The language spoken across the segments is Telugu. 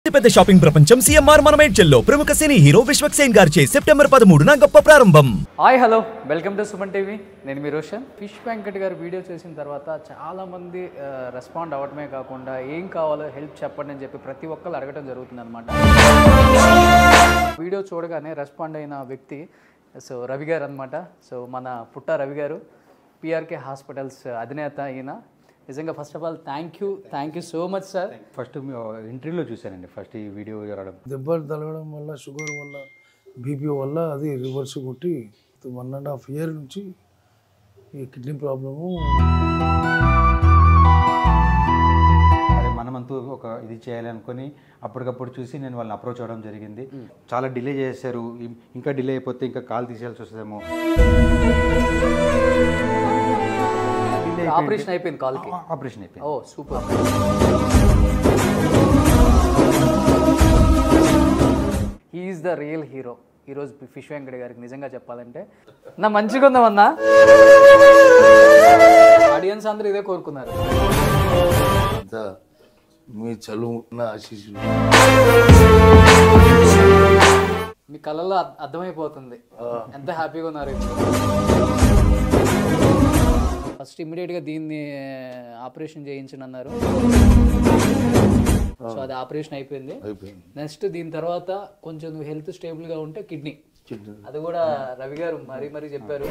పెద్ద షాపింగ్ ప్రపంచం సిఎంఆర్ మన మేడ్చల్లో ప్రముఖ సినీ హీరో విశ్వక్ సేన్ గారిచే సెప్టెంబర్ పదమూడున గొప్ప ప్రారంభం hi hello welcome to Suman TV నేను మీ రోషన్ ఫిష్ వెంకట్ గారు వీడియో చేసిన తర్వాత చాలామంది రెస్పాండ్ అవ్వడమే కాకుండా ఏం కావాలో హెల్ప్ చెప్పండి అని చెప్పి ప్రతి ఒక్కరు అడగడం జరుగుతుంది అనమాట వీడియో చూడగానే రెస్పాండ్ అయిన వ్యక్తి సో రవి గారు అనమాట సో మన పుట్ట రవి గారు పిఆర్కే హాస్పిటల్స్ అధినేత ఈయన నిజంగా first of all thank you thank you so much sir first మీ ఇంటర్వ్యూలో చూశానండి ఫస్ట్ ఈ వీడియో రావడం దెబ్బలు తగలడం వల్ల షుగర్ వల్ల బీపీ వల్ల అది రివర్స్ కొట్టి వన్ అండ్ హాఫ్ ఇయర్ నుంచి ఈ కిడ్నీ ప్రాబ్లము అదే మనమంతూ ఒక ఇది చేయాలి అనుకొని అప్పటికప్పుడు చూసి నేను వాళ్ళని అప్రోచ్ అవ్వడం జరిగింది చాలా డిలే చేశారు ఇం- ఇంకా డిలే అయిపోతే ఇంకా కాల్ తీసేయాల్సి వస్తుందేమో ఆపరేషన్ అయిపోయింది కాల్కి ఆపరేషన్ అయిపోయింది ఓ super he's the real hero ఈరోజు ఫిష్ వెంకట గారికి నిజంగా చెప్పాలంటే నా మంచిగా ఉందామన్నా ఆడియన్స్ అందరూ ఇదే కోరుకున్నారు అంతా మీ చలువు నా ఆశీస్సులు మీ కళ్ళల్లో అర్థ- అర్థమైపోతుంది ఎంత హ్యాపీగా ఉన్నారు ఫస్ట్ ఇమ్మీడియట్గా దీన్ని ఆపరేషన్ చేయించను అన్నారు సో అది ఆపరేషన్ అయిపోయింది అయిపోయింది నెక్స్ట్ దీని తర్వాత కొంచెం నువ్వు హెల్త్ స్టేబుల్గా ఉంటే కిడ్నీ కిడ్నీ. అది కూడా రవి గారు మరీ మరీ చెప్పారు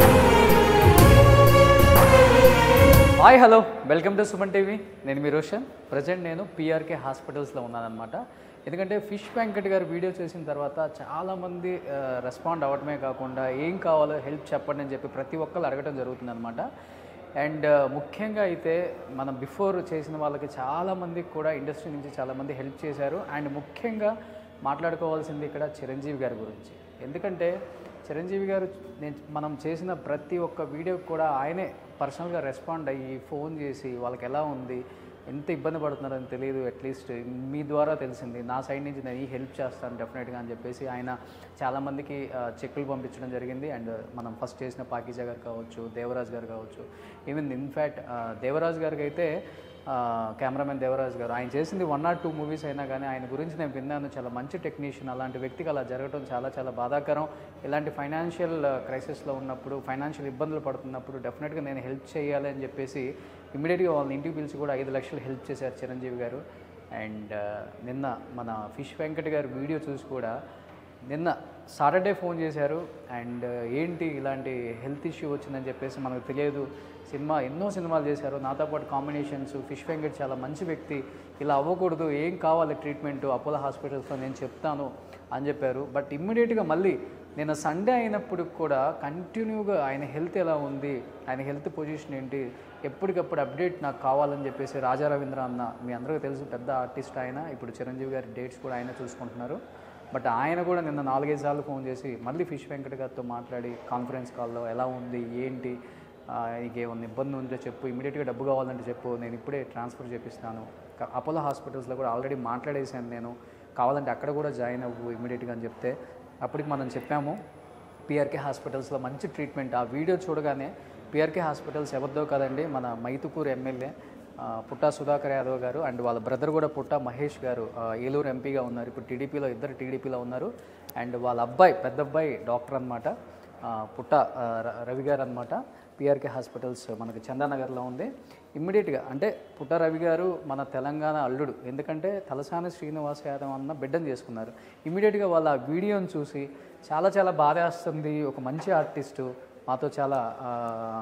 hi hello welcome to Suman TV నేను మీ రోషన్ ప్రజెంట్ నేను పిఆర్కే హాస్పిటల్స్లో ఉన్నానన్నమాట ఎందుకంటే ఫిష్ వెంకట్ గారు వీడియో చేసిన తర్వాత చాలామంది రెస్పాండ్ అవ్వడమే కాకుండా ఏం కావాలో హెల్ప్ చెప్పండి అని చెప్పి ప్రతి ఒక్కరు అడగడం జరుగుతుందన్నమాట అండ్ ముఖ్యంగా అయితే మనం బిఫోర్ చేసిన వాళ్ళకి చాలామందికి కూడా ఇండస్ట్రీ నుంచి చాలామంది హెల్ప్ చేశారు అండ్ ముఖ్యంగా మాట్లాడుకోవాల్సింది ఇక్కడ చిరంజీవి గారి గురించి ఎందుకంటే చిరంజీవి గారు నేను మనం చేసిన ప్రతి ఒక్క వీడియోకి కూడా ఆయనే పర్సనల్గా రెస్పాండ్ అయ్యి ఫోన్ చేసి వాళ్ళకి ఎలా ఉంది ఎంత ఇబ్బంది పడుతున్నారని తెలియదు అట్లీస్ట్ మీ ద్వారా తెలిసింది నా సైడ్ నుంచి నేను ఈ హెల్ప్ చేస్తాను డెఫినెట్గా అని చెప్పేసి ఆయన చాలామందికి ఆ, చెక్కులు పంపించడం జరిగింది అండ్ మనం ఫస్ట్ చేసిన పాకీజా గారు కావచ్చు దేవరాజ్ గారు కావచ్చు ఈవెన్ ఇన్ఫ్యాక్ట్ దేవరాజ్ గారికి అయితే కెమెరామెన్ దేవరాజ్ గారు ఆయన చేసింది వన్ ఆర్ టూ మూవీస్ అయినా కానీ ఆయన గురించి నేను విన్నాను చాలా మంచి టెక్నీషియన్ అలాంటి వ్యక్తికి అలా జరగడం చాలా చాలా బాధాకరం ఇలాంటి ఫైనాన్షియల్ క్రైసిస్లో ఉన్నప్పుడు ఫైనాన్షియల్ ఇబ్బందులు పడుతున్నప్పుడు డెఫినెట్గా నేను హెల్ప్ చేయాలి అని చెప్పేసి ఇమీడియట్గా వాళ్ళని ఇంటికి పిలిచి కూడా ఐదు లక్షలు హెల్ప్ చేశారు చిరంజీవి గారు అండ్ నిన్న మన ఫిష్ వెంకట్ గారు వీడియో చూసి కూడా నిన్న సాటర్డే ఫోన్ చేశారు అండ్ ఏంటి ఇలాంటి హెల్త్ ఇష్యూ వచ్చిందని చెప్పేసి మనకు తెలియదు సినిమా ఎన్నో సినిమాలు చేశారు నాతో పాటు కాంబినేషన్స్ ఫిష్ వెంకట్ చాలా మంచి వ్యక్తి ఇలా అవ్వకూడదు ఏం కావాలి ట్రీట్మెంట్ అపోలో హాస్పిటల్స్లో నేను చెప్తాను అని చెప్పారు బట్ ఇమ్మీడియట్గా మళ్ళీ నేను సండే అయినప్పుడు కూడా కంటిన్యూగా ఆయన హెల్త్ ఎలా ఉంది ఆయన హెల్త్ పొజిషన్ ఏంటి ఎప్పటికప్పుడు అప్డేట్ నాకు కావాలని చెప్పేసి రాజా రవీంద్ర అన్న మీ అందరికీ తెలుసు పెద్ద ఆర్టిస్ట్ ఆయన ఇప్పుడు చిరంజీవి గారి డేట్స్ కూడా ఆయన చూసుకుంటున్నారు బట్ ఆయన కూడా నిన్న నాలుగైదు సార్లు ఫోన్ చేసి మళ్ళీ ఫిష్ వెంకట్ గారితో మాట్లాడి కాన్ఫరెన్స్ కాల్లో ఎలా ఉంది ఏంటి ఆ, నీకు ఏమన్నా ఇబ్బంది ఉందో చెప్పు ఇమీడియట్గా డబ్బు కావాలంటే చెప్పు నేను ఇప్పుడే ట్రాన్స్ఫర్ చేపిస్తాను క- అపోలో హాస్పిటల్స్లో కూడా ఆల్రెడీ మాట్లాడేశాను నేను కావాలంటే అక్కడ కూడా జాయిన్ అవ్వు ఇమీడియట్గా అని చెప్తే అప్పటికి మనం చెప్పాము పిఆర్కే హాస్పిటల్స్లో మంచి ట్రీట్మెంట్ ఆ వీడియో చూడగానే పిఆర్కే హాస్పిటల్స్ ఎవరిదో కదండి మన మైతుకూరు ఎమ్మెల్యే ఆ, పుట్టా సుధాకర్ యాదవ్ గారు అండ్ వాళ్ళ బ్రదర్ కూడా పుట్టా మహేష్ గారు ఆ, ఏలూరు ఎంపీగా ఉన్నారు ఇప్పుడు టీడీపీలో ఇద్దరు టీడీపీలో ఉన్నారు అండ్ వాళ్ళ అబ్బాయి పెద్ద అబ్బాయి డాక్టర్ అనమాట పుట్ట ఆ, ర- రవి గారు అనమాట పిఆర్కే హాస్పిటల్స్ మనకి చందానగర్లో ఉంది ఇమ్మీడియట్గా అంటే పుట్ట రవి గారు మన తెలంగాణ అల్లుడు ఎందుకంటే తలసాని శ్రీనివాస్ యాదవ్ అన్న బిడ్డను చేసుకున్నారు ఇమ్మీడియట్గా వాళ్ళ ఆ వీడియోని చూసి చాలా చాలా బాధేస్తుంది ఒక మంచి ఆర్టిస్టు మాతో చాలా ఆ,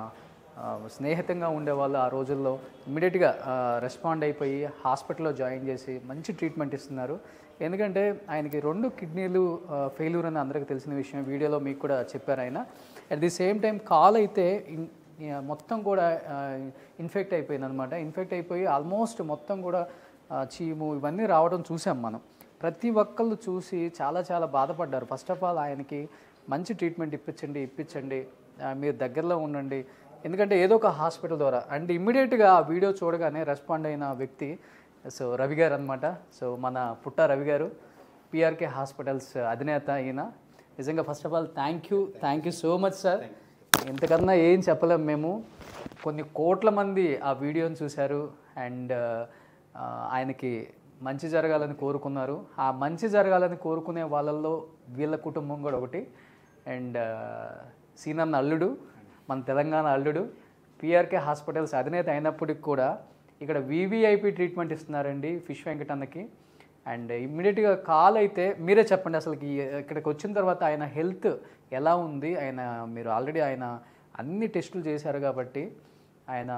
ఆ, స్నేహితంగా ఉండేవాళ్ళు ఆ రోజుల్లో ఇమ్మీడియట్గా రెస్పాండ్ అయిపోయి హాస్పిటల్లో జాయిన్ చేసి మంచి ట్రీట్మెంట్ ఇస్తున్నారు ఎందుకంటే ఆయనకి రెండు కిడ్నీలు ఫెయిల్యూర్ అని అందరికీ తెలిసిన విషయం వీడియోలో మీకు కూడా చెప్పారు ఆయన at the same time call అయితే ఇన్- ఆ, మొత్తం కూడా ఇన్ఫెక్ట్ అయిపోయింది అనమాట ఇన్ఫెక్ట్ అయిపోయి ఆల్మోస్ట్ మొత్తం కూడా ఆ, చీము ఇవన్నీ రావడం చూసాం మనం ప్రతి ఒక్కళ్ళు చూసి చాలా చాలా బాధపడ్డారు ఫస్ట్ ఆఫ్ ఆల్ ఆయనకి మంచి ట్రీట్మెంట్ ఇప్పించండి ఇప్పించండి ఆ, మీరు దగ్గరలో ఉండండి ఎందుకంటే ఏదో ఒక హాస్పిటల్ ద్వారా అండ్ ఇమ్మీడియట్గా ఆ వీడియో చూడగానే రెస్పాండ్ అయిన వ్యక్తి సో రవి గారు అనమాట సో మన పుట్ట రవి గారు పిఆర్కే హాస్పిటల్స్ అధినేత ఈయన నిజంగా first of all thank you thank you so much sir ఇంతకన్నా ఏం చెప్పలేం మేము కొన్ని కోట్ల మంది ఆ వీడియోని చూశారు అండ్ ఆయనకి మంచి జరగాలని కోరుకున్నారు ఆ మంచి జరగాలని కోరుకునే వాళ్ళల్లో వీళ్ళ కుటుంబం కూడా ఒకటి అండ్ సీనన్న అల్లుడు మన తెలంగాణ అల్లుడు పిఆర్కే హాస్పిటల్స్ అధినేత అయినప్పటికి కూడా ఇక్కడ వివిఐపి ట్రీట్మెంట్ ఇస్తున్నారండి ఫిష్ వెంకటన్నకి అండ్ ఇమ్మీడియట్గా కాల్ అయితే మీరే చెప్పండి అసలుకి ఇక్కడికి వచ్చిన తర్వాత ఆయన హెల్త్ ఎలా ఉంది ఆయన మీరు ఆల్రెడీ ఆయన అన్ని టెస్టులు చేశారు కాబట్టి ఆయన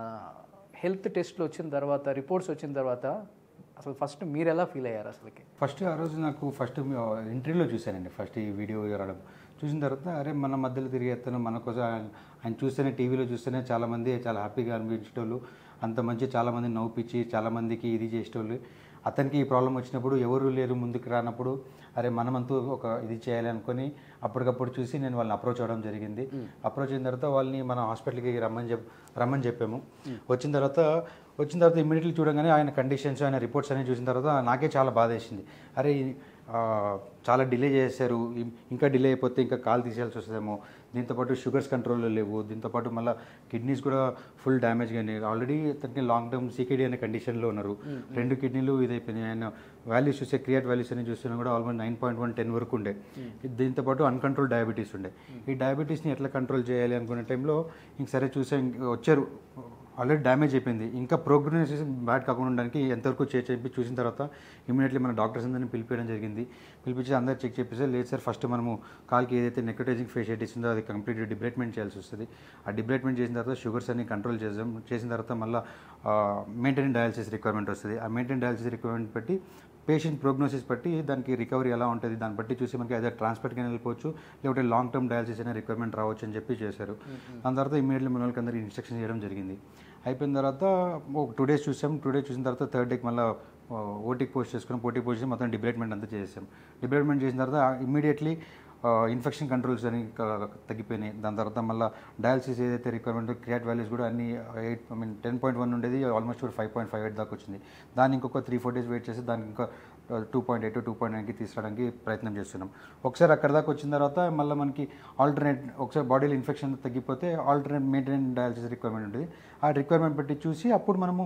హెల్త్ టెస్ట్లు వచ్చిన తర్వాత రిపోర్ట్స్ వచ్చిన తర్వాత అసలు ఫస్ట్ మీరు ఎలా ఫీల్ అయ్యారు అసలుకి ఫస్ట్ ఆ రోజు నాకు ఫస్ట్ ఇంటర్వ్యూలో చూశానండి ఫస్ట్ ఈ వీడియో రావడం చూసిన తర్వాత అరే మన మధ్యలో తిరిగేస్తాను మన కోసం ఆయన- ఆయన చూస్తేనే టీవీలో చూస్తేనే చాలామంది చాలా హ్యాపీగా అనిపించేటోళ్ళు అంత మంచి చాలామంది నవ్వుపిచ్చి చాలామందికి ఇది చేసేటోళ్ళు అతనికి ఈ ప్రాబ్లం వచ్చినప్పుడు ఎవరు లేరు ముందుకు రానప్పుడు అరే మనమంతూ ఒక ఇది చేయాలి అనుకొని అప్పటికప్పుడు చూసి నేను వాళ్ళని అప్రోచ్ అవ్వడం జరిగింది అప్రోచ్ అయిన తర్వాత వాళ్ళని మన హాస్పిటల్కి రమ్మని చెప్ రమ్మని చెప్పాము వచ్చిన తర్వాత వచ్చిన తర్వాత ఇమ్మీడియట్లీ చూడగానే ఆయన కండిషన్స్ ఆయన రిపోర్ట్స్ అన్ని చూసిన తర్వాత నాకే చాలా బాధ వేసింది అరే ఈ- ఆ, చాలా డిలే చేశారు ఇం- ఇంకా డిలే అయిపోతే ఇంకా కాల్ తీసేయాల్సి వస్తుందేమో దీంతోపాటు షుగర్స్ కంట్రోల్లో లేవు దీంతోపాటు మళ్ళీ కిడ్నీస్ కూడా ఫుల్ డ్యామేజ్ కానీ ఆల్రెడీ అతనికి లాంగ్ టర్మ్ సీకేడీ అనే కండిషన్లో ఉన్నారు రెండు కిడ్నీలు ఇదైపోయినాయి ఆయన వాల్యూస్ చూస్తే క్రియేట్ వాల్యూస్ అని చూస్తున్నా కూడా almost nine point one ten వరకు ఉండే దీంతోపాటు అన్కంట్రోల్ డయాబెటీస్ ఉండే ఈ డయాబెటీస్ని ఎట్లా కంట్రోల్ చేయాలి అనుకునే టైంలో ఇంక సరే చూసే ఇంక వచ్చారు ఆల్రెడీ డ్యామేజ్ అయిపోయింది ఇంకా ప్రోగ్నోసిస్ బ్యాడ్ కాకుండా ఉండడానికి ఎంతవరకు చే చెప్పి చూసిన తర్వాత ఇమీడియట్లీ మన డాక్టర్స్ అందరినీ పిలిపించడం జరిగింది పిలిపించి అందరు చెక్ చేపిస్తే లేదు సార్ ఫస్ట్ మనము కాల్కి ఏదైతే నెక్రోటైజింగ్ ఫేషియటిస్ ఉందో అది కంప్లీట్ డిబ్రేట్మెంట్ చేయాల్సి వస్తుంది ఆ డిబ్రేట్మెంట్ చేసిన తర్వాత షుగర్స్ అన్ని కంట్రోల్ చేద్దాం చేసిన తర్వాత మళ్ళీ మెయింటైన్ డయాలసిస్ రిక్వైర్మెంట్ వస్తుంది ఆ మెయింటైన్ డయాలసిస్ రిక్వైర్మెంట్ బట్టి పేషెంట్ ప్రోగ్నోసిస్ బట్టి దానికి రికవరీ ఎలా ఉంటుంది దాన్ని బట్టి చూసి మనకి అదే ట్రాన్స్పోర్ట్కి వెళ్ళిపోవచ్చు లేకపోతే లాంగ్ టర్మ్ డయాలసిస్ అనే రిక్వైర్మెంట్ రావచ్చు అని చెప్పి చేశారు దాని తర్వాత ఇమీడియట్లీ మన వాళ్ళకి అందరికి ఇన్స్ట్రక్షన్ చేయడం జరిగింది అయిపోయిన తర్వాత ఒక టూ డేస్ చూసాం టూ డేస్ చూసిన తర్వాత థర్డ్ డేకి మళ్ళీ ఓటీకి పోస్ట్ చేసుకుని ఓటీకి పోస్ట్ చేసి మొత్తం డిబ్రేట్మెంట్ అంతా చేసాం డిబ్రేట్మెంట్ చేసిన తర్వాత ఇమీడియట్లీ ఇన్ఫెక్షన్ కంట్రోల్స్ అని క- తగ్గిపోయినాయి దాని తర్వాత మళ్ళీ డయాలసిస్ ఏదైతే రిక్వైర్మెంట్ క్రియాట్ వాల్యూస్ కూడా అన్ని eight I mean ten point one ఉండేది almost five point five eight దాకా వచ్చింది దాన్ని ఇంకొక త్రీ ఫోర్ డేస్ వెయిట్ చేసి దానికి ఇంకా two point eight two point నైన్కి తీసుకురావడానికి ప్రయత్నం చేస్తున్నాం ఒకసారి అక్కడ దాకా వచ్చిన తర్వాత మళ్ళీ మనకి ఆల్టర్నేట్ ఒకసారి బాడీలో ఇన్ఫెక్షన్ తగ్గిపోతే ఆల్టర్నేట్ మెయింటైన్ డయాలసిస్ రిక్వైర్మెంట్ ఉంటుంది ఆ రిక్వైర్మెంట్ బట్టి చూసి అప్పుడు మనము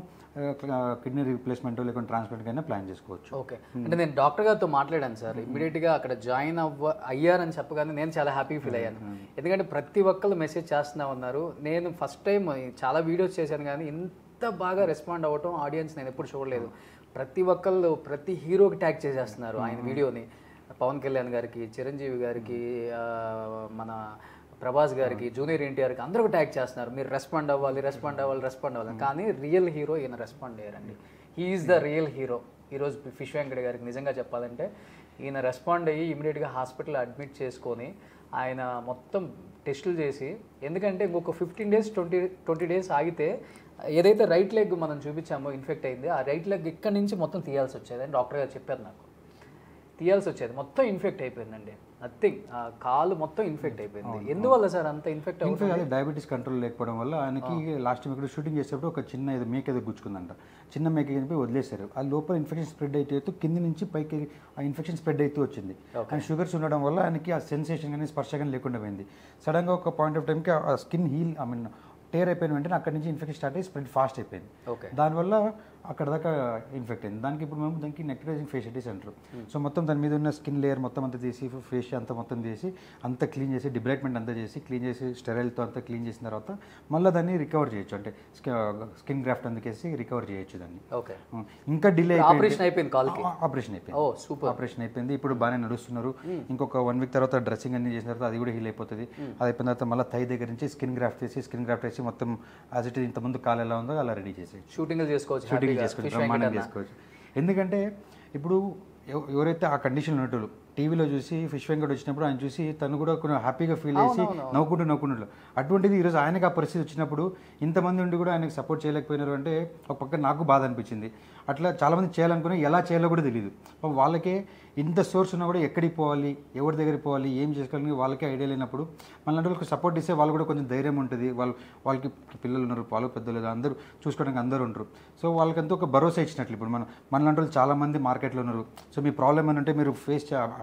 కిడ్నీ రీప్లేస్మెంట్ లేకుంటే ట్రాన్స్ప్లాంట్ అయినా ప్లాన్ చేసుకోవచ్చు ఓకే అంటే నేను డాక్టర్ గారితో మాట్లాడాను సార్ ఇమీడియట్గా అక్కడ జాయిన్ అవ్వ అయ్యారని చెప్పగానే నేను చాలా హ్యాపీ ఫీల్ అయ్యాను ఎందుకంటే ప్రతి ఒక్కళ్ళు మెసేజ్ చేస్తున్నా ఉన్నారు నేను ఫస్ట్ టైం చాలా వీడియోస్ చేశాను కానీ ఇంత బాగా రెస్పాండ్ అవ్వటం ఆడియన్స్ నేను ఎప్పుడు చూడలేదు ప్రతి ఒక్కళ్ళు ప్రతి హీరోకి ట్యాగ్ చేసేస్తున్నారు ఆయన వీడియోని పవన్ కళ్యాణ్ గారికి చిరంజీవి గారికి ఆ, మన ప్రభాస్ గారికి జూనియర్ ఎన్టీఆర్కి అందరూ ట్యాగ్ చేస్తున్నారు మీరు రెస్పాండ్ అవ్వాలి రెస్పాండ్ అవ్వాలి రెస్పాండ్ అవ్వాలి కానీ రియల్ హీరో ఈయన రెస్పాండ్ అయ్యారండి హీఈస్ ద రియల్ హీరో ఈరోజు ఫిష్ వెంకట గారికి నిజంగా చెప్పాలంటే ఈయన రెస్పాండ్ అయ్యి ఇమీడియట్గా హాస్పిటల్ అడ్మిట్ చేసుకొని ఆయన మొత్తం టెస్టులు చేసి ఎందుకంటే ఇంకొక fifteen days twenty twenty days ఆగితే ఏదైతే రైట్ లెగ్ మనం చూపించామో ఇన్ఫెక్ట్ అయింది ఆ రైట్ లెగ్ ఇక్కడి నుంచి మొత్తం తీయాల్సి వచ్చేది అని డాక్టర్ గారు చెప్పారు నాకు తీయాల్సి వచ్చేది మొత్తం ఇన్ఫెక్ట్ అయిపోయిందండి నథింగ్ ఆ కాలు మొత్తం ఇన్ఫెక్ట్ అయిపోయింది ఎందువల్ల సార్ అంత ఇన్ఫెక్ట్ అవుతుంది ఇన్ఫెక్ట్ అదే డయాబెటీస్ కంట్రోల్ లేకపోవడం వల్ల ఆయనకి లాస్ట్ టైం ఇక్కడ షూటింగ్ చేసేటప్పుడు ఒక చిన్న ఏదో మేక ఏదో గుచ్చుకుందంట చిన్న మేక కనిపి వదిలేశారు ఆ లోపల ఇన్ఫెక్షన్ స్ప్రెడ్ అయితే కింది నుంచి పైకి ఆ ఇన్ఫెక్షన్ స్ప్రెడ్ అవుతూ వచ్చింది ఆయన షుగర్స్ ఉండడం వల్ల ఆయనకి ఆ సెన్సేషన్ కానీ స్పర్శ కానీ లేకుండా పోయింది సడన్గా ఒక పాయింట్ ఆఫ్ టైంకి ఆ skin heal I mean tear అయిపోయిన వెంటనే అక్కడి నుంచి ఇన్ఫెక్షన్ స్టార్ట్ అయ్యి స్ప్రెడ్ ఫాస్ట్ అయిపోయింది ఓకే దానివల్ల అక్కడ దాకా ఇన్ఫెక్ట్ అయింది దానికి ఇప్పుడు మేము దానికి నెక్టరైజింగ్ ఫేషియటిస్ అంటారు సో మొత్తం దాని మీద ఉన్న స్కిన్ లేయర్ మొత్తం అంతా తీసి ఫేస్ అంతా మొత్తం చేసి అంతా క్లీన్ చేసి డిబ్రైట్మెంట్ అంతా చేసి క్లీన్ చేసి స్టెరైల్తో అంతా క్లీన్ చేసిన తర్వాత మళ్ళీ దాన్ని రికవర్ చేయొచ్చు అంటే స్కిన్ గ్రాఫ్ట్ అందుకేసి రికవర్ చేయొచ్చు దాన్ని ఓకే ఇంకా డిలే ఆపరేషన్ అయిపోయింది కాల్కి ఆపరేషన్ అయిపోయింది ఓ సూపర్ ఆపరేషన్ అయిపోయింది ఇప్పుడు బాగానే నడుస్తున్నారు ఇంకొక వన్ వీక్ తర్వాత డ్రెస్సింగ్ అన్ని చేసిన తర్వాత అది కూడా హీల్ అయిపోతుంది అది అయిపోయిన తర్వాత మళ్ళీ థై దగ్గర నుంచి స్కిన్ గ్రాఫ్ట్ చేసి స్కిన్ గ్రాఫ్ట్ చేసి మొత్తం యాజ్ ఇట్ ఇంతకుముందు కాలు ఎలా ఉందో అలా రెడీ చేసేయచ్చు షూటింగ్లు చేసుకోవచ్చు షూటింగ్ హ్యాపీగా. చేసుకోవచ్చు Fish బ్రహ్మాండంగా వెంకటన్న. చేసుకోవచ్చు ఎందుకంటే ఇప్పుడు ఎవ- ఎవరైతే ఆ కండిషన్ ఉన్నట్టు టీవీలో చూసి ఫిష్ వెంకట్ వచ్చినప్పుడు ఆయన చూసి తను కూడా కొంచెం హ్యాపీగా ఫీల్ చేసి నవ్వుకుంటూ నవ్వుకుంటూ అటువంటిది ఈరోజు ఆయనకు ఆ పరిస్థితి వచ్చినప్పుడు ఇంతమంది ఉండి కూడా ఆయనకు సపోర్ట్ చేయలేకపోయినారు అంటే ఒక పక్క నాకు బాధ అనిపించింది అట్లా చాలామంది చేయాలనుకుని ఎలా చేయాలో కూడా తెలియదు పాపం వాళ్ళకే ఇంత సోర్స్ ఉన్నా కూడా ఎక్కడికి పోవాలి ఎవరి దగ్గరికి పోవాలి ఏం చేసుకోవాలని వాళ్ళకే ఐడియా లేనప్పుడు మన వాళ్ళకి సపోర్ట్ ఇస్తే వాళ్ళు కూడా కొంచెం ధైర్యం ఉంటుంది వాళ్ళు వాళ్ళకి పిల్లలు ఉన్నారు వాళ్ళు పెద్దలు అందరూ చూసుకోవడానికి అందరూ ఉంటారు సో వాళ్ళకంతా ఒక భరోసా ఇచ్చినట్లు ఇప్పుడు మనం మన లాంటి వాళ్ళు చాలా మంది మార్కెట్లో ఉన్నారు సో మీ ప్రాబ్లం ఏంటంటే మీరు ఫేస్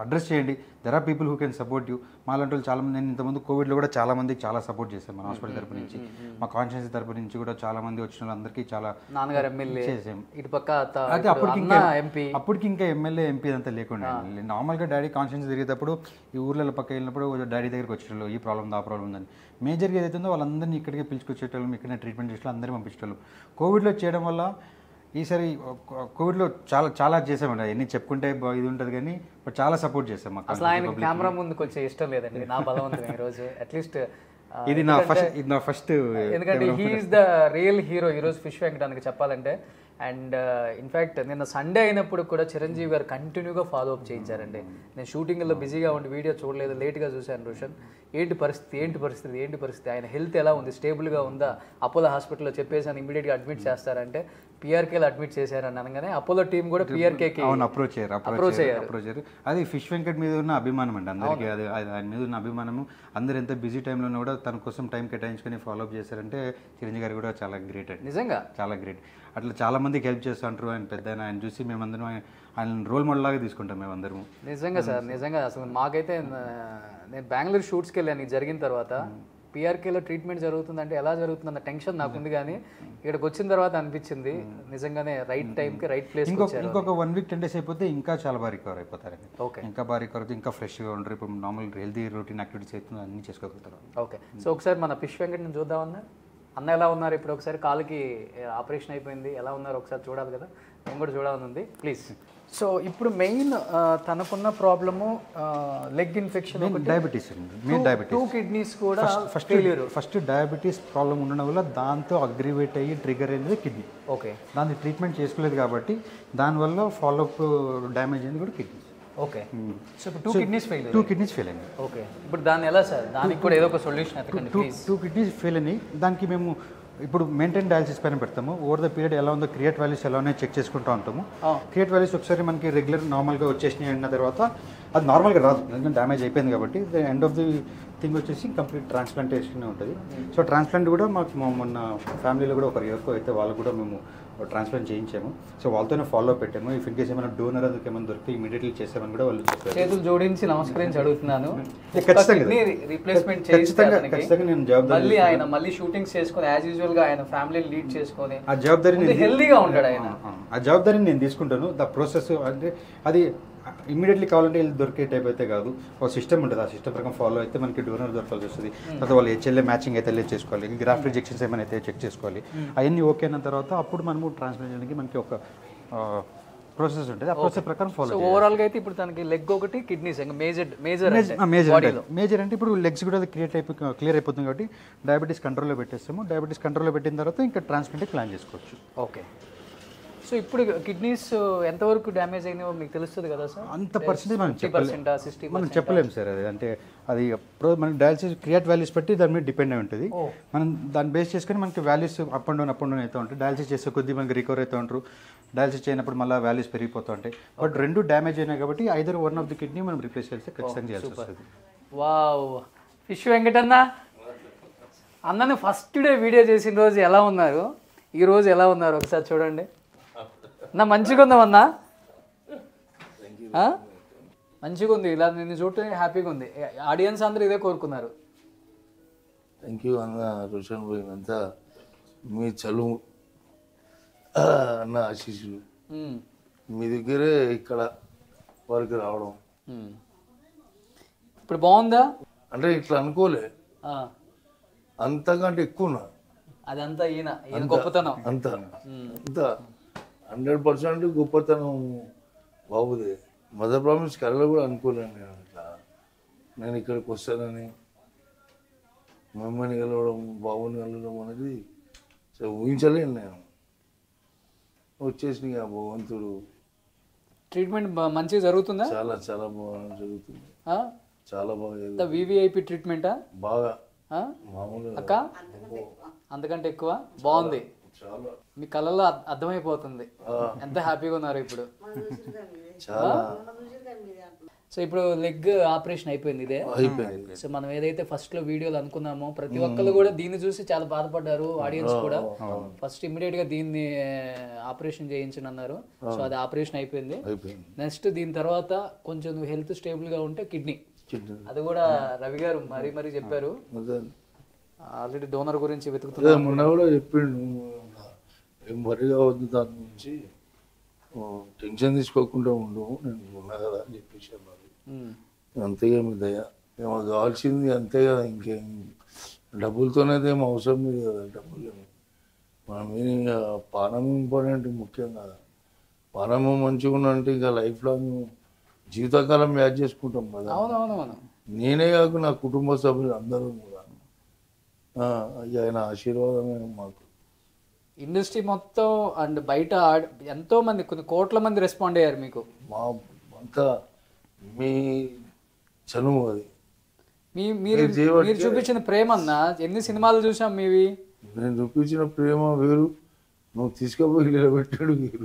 అడ్రస్ చేయండి there are people who can support you మా లాంటి వాళ్ళు చాలా మంది నేను ఇంతకుముందు కోవిడ్లో కూడా చాలా మందికి చాలా సపోర్ట్ చేశాను మన హాస్పిటల్ తరపు నుంచి మా కాన్షియన్స్ తరపు నుంచి కూడా చాలా మంది వచ్చిన వాళ్ళందరికీ చాలా నాన్నగారు ఎమ్మెల్యే చేసాం ఇటు పక్క త- అయితే ఇప్పుడు అప్పటికి అన్న ఇంకా ఎంపీ అప్పటికి ఇంకా ఎమ్మెల్యే ఎంపీ అంతా లేకుండా నార్మల్గా డాడీ కాన్షియన్స్ తిరిగేటప్పుడు ఈ ఊర్లలో పక్క వెళ్ళినప్పుడు డాడీ దగ్గరికి వచ్చేటోళ్ళు ఈ ప్రాబ్లం ఉంది, ఆ ప్రాబ్లం ఉందని మేజర్గా ఏదైతే ఉందో వాళ్ళందరినీ ఇక్కడికే పిలుచుకొచ్చేటోళ్ళం ఇక్కడనే ట్రీట్మెంట్ చేసేటోళ్ళు అందరూ పంపించేటోళ్ళు కోవిడ్లో చేయడం వల్ల ఈసారి కో- కోవిడ్లో చాలా చాలా చేసామండి ఎన్ని చెప్పుకుంటే బా- ఇది ఉంటుంది కానీ బట్ చాలా సపోర్ట్ చేసాం మాకు అసలు ఆయన కెమెరా ముందుకు వచ్చే ఇష్టం లేదండి నా బలవంతం ఈ రోజు అట్లీస్ట్ ఇది నా ఫస్ట్ ఇది నా ఫస్ట్ ఎందుకంటే హీఈస్ ద రియల్ హీరో ఈరోజు ఫిష్ వెంకటానికి చెప్పాలంటే అండ్ ఇన్ఫ్యాక్ట్ నిన్న సండే అయినప్పుడు కూడా చిరంజీవి గారు కంటిన్యూగా ఫాలో అప్ చేయించారండి నేను షూటింగ్లో బిజీగా ఉండి వీడియో చూడలేదు లేట్గా చూశాను రోషన్ ఏంటి పరిస్థితి ఏంటి పరిస్థితి ఏంటి పరిస్థితి ఆయన హెల్త్ ఎలా ఉంది స్టేబుల్గా ఉందా అపోలో హాస్పిటల్లో చెప్పేసాను ఇమీడియట్గా అడ్మిట్ చేస్తారంటే పిఆర్కేలో అడ్మిట్ చేశారని అనగానే అపోలో టీం కూడా పిఆర్కేకి అవును అప్రోచ్ అయ్యారు అప్రోచ్ అయ్యారు అప్రోచ్ అయ్యారు అది ఫిష్ వెంకట్ మీద ఉన్న అభిమానం అండి అందరికీ అది అది ఆయన మీద ఉన్న అభిమానము అందరు ఎంత బిజీ టైంలో కూడా తన కోసం టైం కేటాయించుకొని ఫాలో అప్ చేశారంటే చిరంజీవి గారు కూడా చాలా గ్రేట్ అండి నిజంగా చాలా గ్రేట్ అట్లా చాలా మందికి హెల్ప్ చేస్తూ ఉంటారు ఆయన పెద్ద ఆయన ఆయన చూసి మేమందరం ఆయన ఆయన రోల్ మోడల్ లాగా తీసుకుంటాం మేమందరము నిజంగా సార్ నిజంగా అసలు మాకైతే ఆ, నేను బెంగళూరు షూట్స్కి వెళ్ళాను ఇది జరిగిన తర్వాత పిఆర్కేలో ట్రీట్మెంట్ జరుగుతుందంటే ఎలా జరుగుతుందన్న టెన్షన్ నాకుంది కానీ ఇక్కడికి వచ్చిన తర్వాత అనిపించింది నిజంగానే రైట్ టైంకి రైట్ ప్లేస్ ఇంకొక ఇంకొక వన్ వీక్ టెన్ డేస్ అయిపోతే ఇంకా చాలా బాగా రికవర్ అయిపోతారండి Okay. ఇంకా బాగా రికవర్ అవుతుంది ఇంకా ఫ్రెష్గా ఉంటారు ఇప్పుడు నార్మల్ హెల్తీ రొటీన్ యాక్టివిటీస్ అవుతుంది అన్ని చేసుకోగలుగుతారు ఓకే సో ఒకసారి మన ఫిష్ వెంకట్ని చూద్దామన్నా అన్న ఎలా ఉన్నారు ఇప్పుడు ఒకసారి కాలుకి ఆపరేషన్ అయిపోయింది ఎలా ఉన్నారు ఒకసారి చూడాలి కదా నేను కూడా చూడాలని ఉంది ప్లీజ్ సో ఇప్పుడు మెయిన్ తనకున్న ప్రాబ్లము లెగ్ ఇన్ఫెక్షన్ డయాబెటీస్ అండి మెయిన్ డయాబెటీస్ టూ కిడ్నీస్ కూడా ఫస్ట్ ఫస్ట్ డయాబెటీస్ ప్రాబ్లం ఉండడం వల్ల దాంతో అగ్రివేట్ అయ్యి ట్రిగర్ అయ్యేది కిడ్నీ ఓకే దాన్ని ట్రీట్మెంట్ చేసుకోలేదు కాబట్టి దానివల్ల ఫాలోఅప్ డ్యామేజ్ అయింది కూడా కిడ్నీ ఓకే సో ఇప్పుడు two kidneys fail two kidneys fail అయింది ఓకే ఇప్పుడు దాన్ని ఎలా సార్ దానికి కూడా ఏదో ఒక సొల్యూషన్ ఎతకండి two please two kidneys fail అయినాయి దానికి మేము ఇప్పుడు మెయింటైన్ డయాలసిస్ పైన పెడతాము ఓవర్ ద పీరియడ్ ఎలా ఉందో క్రియేట్ వాల్యూస్ ఎలా ఉన్నాయో చెక్ చేసుకుంటూ ఉంటాము క్రియేట్ వాల్యూస్ ఒకసారి మనకి రెగ్యులర్ నార్మల్గా వచ్చేసినాయి అన్న తర్వాత అది నార్మల్గా రాదు ఎందుకంటే డ్యామేజ్ అయిపోయింది కాబట్టి the end of the thing వచ్చేసి కంప్లీట్ ట్రాన్స్ప్లాంటేషన్ ఉంటుంది సో ట్రాన్స్ప్లాంట్ కూడా మాకు మా మొన్న ఫ్యామిలీలో కూడా ఒకరు ఎవరికో అయితే వాళ్ళు కూడా మేము ట్రాన్స్ప్లాంట్ చేయించాము సో వాళ్ళతోనే ఫాలో పెట్టాము ఇఫ్ ఇన్ కేస్ ఏమైనా డోనర్ అందుకు ఏమైనా దొరికితే ఇమీడియట్లీ చేసామని కూడా వాళ్ళు చెప్పారు చేతులు జోడించి నమస్కరించి అడుగుతున్నాను ఏ, ఖచ్చితంగా. రీప్లేస్మెంట్ ఖచ్చితంగా- ఖచ్చితంగా నేను జవాబుదారీ మళ్ళీ ఆయన మళ్ళీ షూటింగ్స్ చేసుకొని యాజ్ యూజువల్ గా ఆయన ఫ్యామిలీ లీడ్ చేసుకొని ఆ జవాబారి నేను హెల్దీగా ఉంటాడు ఆయన ఆ, ఆ జవాబారిని నేను తీసుకుంటాను ద ప్రాసెస్ అంటే అది ఇమీడియట్లీ కావాలంటే వెళ్ళి దొరికే టైప్ అయితే కాదు ఒక సిస్టమ్ ఉంటుంది ఆ సిస్టమ్ ప్రకారం ఫాలో అయితే మనకి డోనర్ దొరకాల్సి వస్తుంది తర్వాత వాళ్ళు హెచ్ఎల్ఏ మ్యాచింగ్ అయితే వెళ్ళి చేసుకోవాలి గ్రాఫ్ రిజెక్షన్స్ ఏమైనా అయితే చెక్ చేసుకోవాలి అవన్నీ ఓకే అయిన తర్వాత అప్పుడు మనము ట్రాన్స్ఫర్ చేయడానికి మనకి ఒక ప్రాసెస్ ఉంటుంది ఆ ప్రాసెస్ ప్రకారం సో ఫాలో ఓవరాల్ గా అయితే ఇప్పుడు తనకి లెగ్ ఒకటి కిడ్నీస్ ఇంకా మేజర్ మేజర్ మేజర్ అంటే మేజర్ అంటే ఇప్పుడు లెగ్స్ కూడా క్రియేట్ అయిపోయి క్లియర్ అయిపోతుంది కాబట్టి డయాబెటీస్ కంట్రోల్లో పెట్టేస్తాము డయాబెటీస్ కంట్రోల్లో పెట్టిన తర్వాత ఇంకా ట్రాన్స్ప్లాంట్ ప్లాన్ చేసుకోవచ్చు ఓకే సో ఇప్పుడు కిడ్నీస్ ఎంతవరకు డ్యామేజ్ అయినాయో మీకు తెలుస్తుంది కదా సార్ అంత పర్సెంటేజ్ మనం ఫిఫ్టీ చెప్పలేం పర్సెంటా సిక్స్టీ మనం చెప్పలేము సార్ అది అంటే అది ప్రో మన డయాలసిస్ క్రియేట్ వాల్యూస్ బట్టి దాని మీద డిపెండ్ అయి ఉంటుంది మనం దాన్ని బేస్ చేసుకొని మనకి values up and down up and down అవుతూ ఉంటాయి డయాలసిస్ చేసే కొద్దీ మనకి రికవర్ అవుతూ ఉంటారు డయాలసిస్ చేయనప్పుడు మళ్ళీ వాల్యూస్ పెరిగిపోతూ ఉంటాయి బట్ రెండు డ్యామేజ్ అయినాయి కాబట్టి either one of the kidney మనం రిప్లేస్ చేస్తే ఖచ్చితంగా చేయాల్సి వస్తుంది వావ్ ఫిష్ వెంకటన్న అన్నని ఫస్ట్ డే వీడియో చేసిన రోజు ఎలా ఉన్నారు ఈ రోజు ఎలా ఉన్నారు ఒకసారి చూడండి నా మంచిగా ఉందామన్నా ఆ? మంచిగా ఉంది ఇలా నిన్ను చూడటం హ్యాపీగా ఉంది ఆడియన్స్ అందరూ ఇదే కోరుకున్నారు థ్యాంక్ యూ అన్న రోషన్ పోయినంత మీ చలువు అన్న ఆశీస్సులు ఉమ్, మీ దగ్గరే ఇక్కడ వరకు రావడం ఉమ్. ఇప్పుడు బాగుందా అంటే ఇట్లా అనుకోలే ఆ, అంతకంటే ఎక్కువ అదంతా ఈయన ఈయన గొప్పతనం అంత అంత హండ్రెడ్ పర్సెంట్ గొప్పతనం బాబుదే మదర్ ప్రామిస్ కళలో కూడా అనుకోలేను నేను ఇట్లా నేను ఇక్కడికి వస్తానని మమ్మల్ని కలవడం బాబుని కలవడం అనేది సో ఊహించలేను నేను వచ్చేసి ఆ భగవంతుడు ట్రీట్మెంట్ బా- మంచిగా జరుగుతుందా చాలా చాలా బాగా జరుగుతుంది ఆ? చాలా బాగా అంత జరుగుతుంది వివిఐపి ట్రీట్మెంటా బాగా ఆ? మామూలుగా అక్క అంతకంటే ఎక్కువ బాగుంది చాలా మీ కళ్ళలో అర్థ- అర్థమైపోతుంది ఎంత హ్యాపీగా ఉన్నారు ఇప్పుడు చాలా సో ఇప్పుడు లెగ్ ఆపరేషన్ అయిపోయింది ఇదే అయిపోయింది సో మనం ఏదైతే ఫస్ట్ లో వీడియోలు అనుకున్నామో ప్రతి ఒక్కరు కూడా దీన్ని చూసి చాలా బాధపడ్డారు ఆడియన్స్ కూడా ఫస్ట్ ఇమీడియట్ గా దీన్ని ఆపరేషన్ చేయించని అన్నారు సో అది ఆపరేషన్ అయిపోయింది అయిపోయింది నెక్స్ట్ దీని తర్వాత కొంచెం నువ్వు హెల్త్ స్టేబుల్ గా ఉంటే కిడ్నీ కిడ్నీ. అది కూడా రవి గారు మరీ మరీ చెప్పారు అదే ఆల్రెడీ డోనర్ గురించి వెతుకుతున్నా అదే మొన్న కూడా చెప్పిండు ఏం వరిగా వద్దు దాని గురించి ఓ, టెన్షన్ తీసుకోకుండా ఉండు నేను ఉన్నా కదా అని చెప్పేసి అన్నారు ఉమ్. అంతేగా మీ దయ ఏమో కావాల్సింది అంతే కదా ఇంకేం డబ్బులతోనైతే ఏం అవసరం లేదు కదా డబ్బులు ఏమి. మనం ఇంకా పానము ఇంపార్టెంట్ ముఖ్యం కదా పానము మంచిగా ఉన్నంటే ఇంకా లైఫ్ లాంగ్ జీవితకాలం యాడ్ చేసుకుంటాం కదా అవునవునవును నేనే కాక నా కుటుంబ సభ్యులు అందరూ కూడా ఆ, ఇక ఆయన ఆశీర్వాదమే మాకు ఇండస్ట్రీ మొత్తం అండ్ బయట ఆడ్- ఎంతో మంది కొన్ని కోట్ల మంది రెస్పాండ్ అయ్యారు మీకు మా అంతా మీ చనువు అది మీ మీరు మీరు చేయబట్టే- మీరు చూపించిన ప్రేమ అన్న ఎన్ని సినిమాలు చూసాం మీవి నేను చూపించిన ప్రేమ వేరు నువ్వు తీసుకుపోయి నిలబెట్టాడు వేరు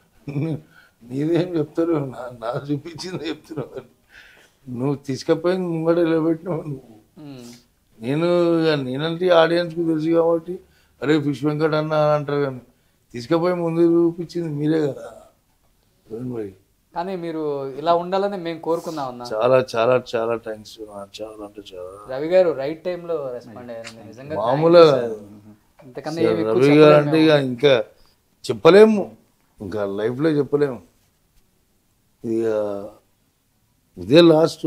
నీదేం చెప్తారు నా నా చూపించింది చెప్తున్నావు నువ్వు తీసుకపోయి ముంగడ నిలబెట్టినావు నువ్వు ఉమ్. నేను ఇక నేనంటే ఆడియన్స్కి తెలుసు కాబట్టి అరే ఫిష్ వెంకట్ అన్న అంటారు కానీ తీసుకుపోయి ముందు చూపించింది మీరే కదా చూడండి మరి కానీ మీరు ఇలా ఉండాలని మేము కోరుకున్నాం అన్న చాలా చాలా చాలా థ్యాంక్స్ చాలా అంటే చాలా రవి గారు రైట్ టైంలో రెస్పాండ్ అయ్యారు మీరు నిజంగా మామూలుగా కాదు. ఇంతకన్నా ఏమి ఎక్కువ రవి గారు అంటే ఇక ఇంకా చెప్పలేము ఇంకా లైఫ్లో చెప్పలేము ఇక ఇదే లాస్ట్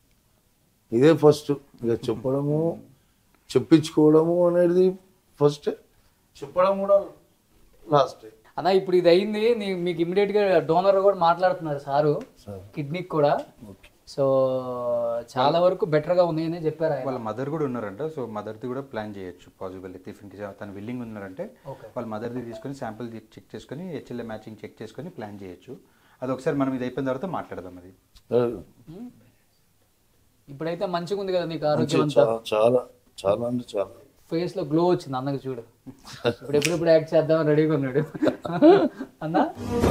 ఇదే ఫస్ట్ ఇక చెప్పడము చెప్పించుకోవడము అనేది ఫస్ట్ చెప్పడం కూడా లాస్ట్ అన్న ఇప్పుడు ఇది అయింది నీ- మీకు ఇమీడియట్ గా డోనర్ కూడా మాట్లాడుతున్నారు సారు కిడ్నీకి కూడా సో చాలా వరకు బెటర్ గా ఉన్నాయని చెప్పారు ఆయన వాళ్ళ మదర్ కూడా ఉన్నారంట సో మదర్ది కూడా ప్లాన్ చేయొచ్చు పాసిబుల్ అయితే ఇఫ్ ఇన్కేస్ తన విల్లింగ్ ఉన్నారంటే వాళ్ళ మదర్ది తీసుకొని శాంపిల్ చెక్ చేసుకొని హెచ్ఎల్ఏ మ్యాచింగ్ చెక్ చేసుకొని ప్లాన్ చేయొచ్చు అది ఒకసారి మనం ఇది అయిపోయిన తర్వాత మాట్లాడదాం అది ఇప్పుడైతే మంచిగా ఉంది కదా నీకు ఆరోగ్యం అంతా చాలా చాలా చాలా అంటే చాలా ఫేస్ లో గ్లో వచ్చింది అన్నకు చూడు ఇప్పుడు ఎప్పుడెప్పుడు యాక్ట్ చేద్దాం రెడీగా ఉన్నాడు అన్నా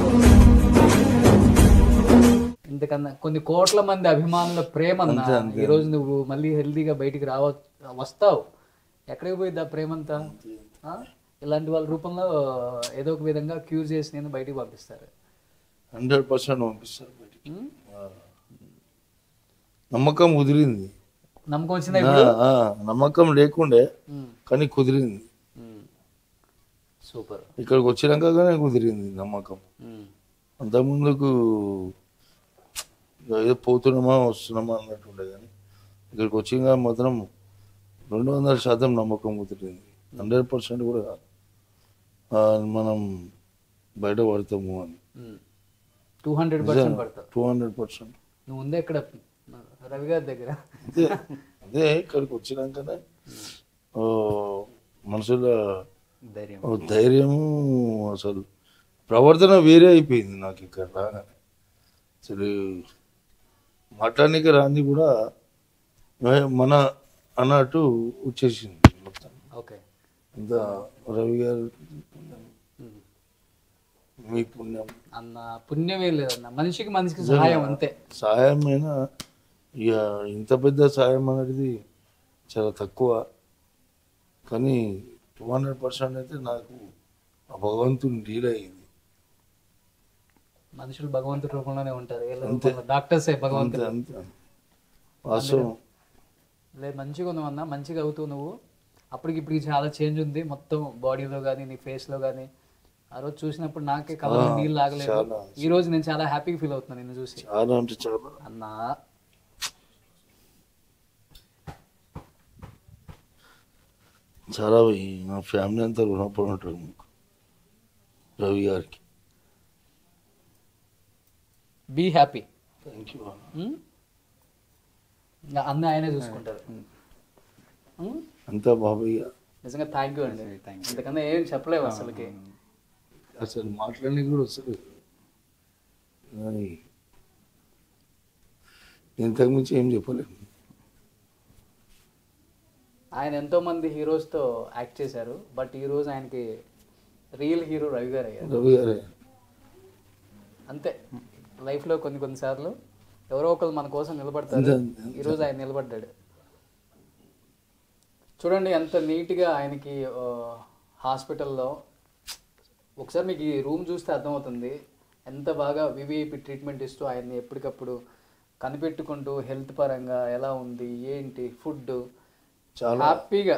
ఇంతకన్నా కొన్ని కోట్ల మంది అభిమానుల ప్రేమ అన్న ఈ రోజు నువ్వు మళ్ళీ హెల్తీగా బయటికి రావ వస్తావు ఎక్కడికి పోయిద్ది ఆ ప్రేమ అంతా ఆ? ఇలాంటి వాళ్ళ రూపంలో ఏదో ఒక విధంగా క్యూర్ చేసి నేను బయటికి పంపిస్తారు హండ్రెడ్ పర్సెంట్ పంపిస్తారు బయటికి ఉమ్? ఆ. నమ్మకం కుదిరింది నమ్మకం వచ్చిందా ఆ, ఇప్పుడు ఆ, నమ్మకం లేకుండే ఉమ్. కానీ కుదిరింది ఉమ్. సూపర్ ఇక్కడికి వచ్చినాకనే కుదిరింది నమ్మకం ఉమ్. అంతకుముందుకు ఏదో పోతున్నామా వస్తున్నామా అన్నట్టు ఉండే కానీ ఇక్కడికి వచ్చిన మాత్రం రెండు వందల శాతం నమ్మకం కుదిరింది హండ్రెడ్ పర్సెంట్ కూడా కాదు. ఆ, మనం బయట పడతాము అని టూ హండ్రెడ్ పర్సెంట్ పడతావు టూ హండ్రెడ్ పర్సెంట్ నువ్వు ఉందే ఇక్కడ రవి గారి దగ్గర అదే అదే ఇక్కడికి వచ్చినాకనే ఓ, మనసులో ధైర్యం ఓ ధైర్యము అసలు ప్రవర్తన వేరే అయిపోయింది నాకు ఇక్కడ రాగానే అసలు మాట్లాడడానికి రాంది కూడా ఏ- మన అన్నట్టు వచ్చేసింది మొత్తం ఓకే ఇంత రవి గారు పుణ్యం, మీ పుణ్యం అన్న పుణ్యమే లేదన్న మనిషికి మనిషికి సహాయం అంతే సాయమైన ఇక ఇంత పెద్ద సాయం అనేది చాలా తక్కువ కానీ టూ హండ్రెడ్ పర్సెంట్ అయితే నాకు ఆ భగవంతుని డీల్ అయింది మనుషులు భగవంతుడి రూపంలోనే ఉంటారు వీళ్ళ రూపంలో డాక్టర్సే అంతే భగవంతుడు అంతే వాస్తవం లేదు మంచిగా ఉన్నావు అన్న మంచిగా అవుతావు నువ్వు అప్పటికి ఇప్పటికి చాలా చేంజ్ ఉంది మొత్తం బాడీలో కానీ నీ face లో కానీ ఆ రోజు చూసినప్పుడు నాకే కళ్ళ నీళ్ళు ఆగలేదు చాలా. ఈ రోజు నేను చాలా హ్యాపీగా ఫీల్ అవుతున్నాను నిన్ను చూసి చాలా అంటే చాలా అన్నా చాలా ఈ నా ఫ్యామిలీ అంతా రుణపడి ఉంటారు మీకు రవి గారికి బీ హ్యాపీ థ్యాంక్ యూ అన్న ఆయనే చూసుకుంటారు ఉమ్? అంతా బాబయ్య నిజంగా థ్యాంక్ యూ అండి అంతకన్నా ఏం చెప్పలేవు అసలుకి అసలు మాట్లాడి కూడా వస్తుంది కానీ ఇంతకు మించి ఏం చెప్పలేము ఆయన ఎంతో మంది హీరోస్ తో యాక్ట్ చేశారు బట్ ఈ రోజు ఆయనకి రియల్ హీరో రవి గారు అయ్యారు రవి గారే అంతే లైఫ్ లో కొన్ని కొన్ని సార్లు ఎవరో ఒకరు మన కోసం నిలబడతారు ఈరోజు ఆయన నిలబడ్డాడు చూడండి ఎంత నీట్గా ఆయనకి ఆ, హాస్పిటల్లో ఒకసారి మీకు ఈ రూమ్ చూస్తే అర్థమవుతుంది ఎంత బాగా వివిఐపి ట్రీట్మెంట్ ఇస్తూ ఆయన్ని ఎప్పటికప్పుడు కనిపెట్టుకుంటూ హెల్త్ పరంగా ఎలా ఉంది ఏంటి ఫుడ్ చాలా హ్యాపీగా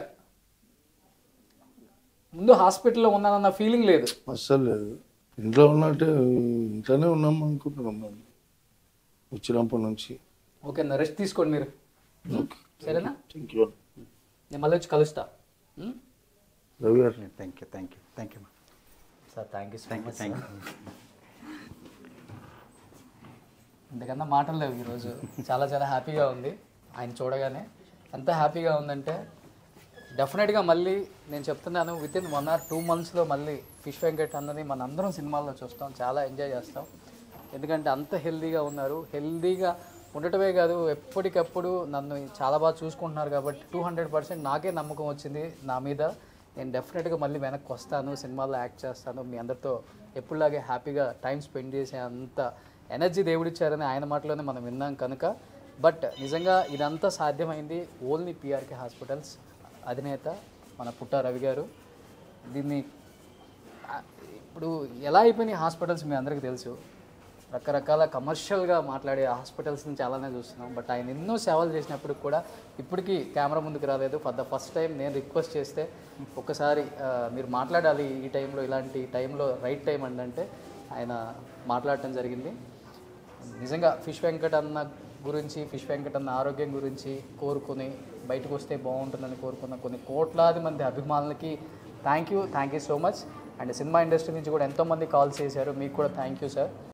ముందు హాస్పిటల్లో ఉన్నానన్న ఫీలింగ్ లేదు అస్సలు లేదు ఇంట్లో ఉన్నట్టే ఇంట్లోనే ఉన్నాం అనుకుంటున్నాం మేము వచ్చినప్పటి నుంచి ఓకే అన్న రెస్ట్ తీసుకోండి మీరు సరేనా థ్యాంక్ యూ నేను మళ్ళీ వచ్చి కలుస్తా ఉం? రవి గారు thank you thank you thank you sir thank you so thank you much thank sir. You ఇంతకన్నా మాటలు లేవు ఈరోజు చాలా చాలా హ్యాపీగా ఉంది ఆయన చూడగానే ఎంత హ్యాపీగా ఉందంటే డెఫినెట్గా మళ్ళీ నేను చెప్తున్నాను with in one or two మంత్స్లో మళ్ళీ ఫిష్ వెంకట్ అన్నది మన అందరం సినిమాల్లో చూస్తాం చాలా ఎంజాయ్ చేస్తాం ఎందుకంటే అంత హెల్దీగా ఉన్నారు హెల్దీగా ఉండటమే కాదు ఎప్పటికప్పుడు నన్ను చాలా బాగా చూసుకుంటున్నారు కాబట్టి టూ హండ్రెడ్ పర్సెంట్ నాకే నమ్మకం వచ్చింది నా మీద నేను డెఫినెట్గా మళ్ళీ వెనక్కి వస్తాను సినిమాల్లో యాక్ట్ చేస్తాను మీ అందరితో ఎప్పుడులాగే హ్యాపీగా టైం స్పెండ్ చేసే అంత ఎనర్జీ దేవుడిచ్చారని ఆయన మాటలోనే మనం విన్నాం కనుక బట్ నిజంగా ఇదంతా సాధ్యమైంది ఓన్లీ పిఆర్కే హాస్పిటల్స్ అధినేత మన పుట్ట రవి గారు దీన్ని ఆ, ఇప్పుడు ఎలా అయిపోయినాయి హాస్పిటల్స్ మీ అందరికీ తెలుసు రకరకాల కమర్షియల్గా మాట్లాడే హాస్పిటల్స్ని చాలానే చూస్తున్నాం బట్ ఆయన ఎన్నో సేవలు చేసినప్పుడు కూడా ఇప్పటికీ కెమెరా ముందుకు రాలేదు ఫర్ ద ఫస్ట్ టైం నేను రిక్వెస్ట్ చేస్తే ఒక్కసారి ఆ, మీరు మాట్లాడాలి ఈ టైంలో ఇలాంటి టైంలో రైట్ టైం అండి అంటే ఆయన మాట్లాడటం జరిగింది నిజంగా ఫిష్ వెంకట్ అన్న గురించి ఫిష్ వెంకట్ అన్న ఆరోగ్యం గురించి కోరుకుని బయటకు వస్తే బాగుంటుందని కోరుకున్న కొన్ని కోట్లాది మంది అభిమానులకి thank you thank you so much and cinema industry నుంచి కూడా ఎంతోమంది కాల్స్ చేశారు మీకు కూడా థ్యాంక్ యూ సార్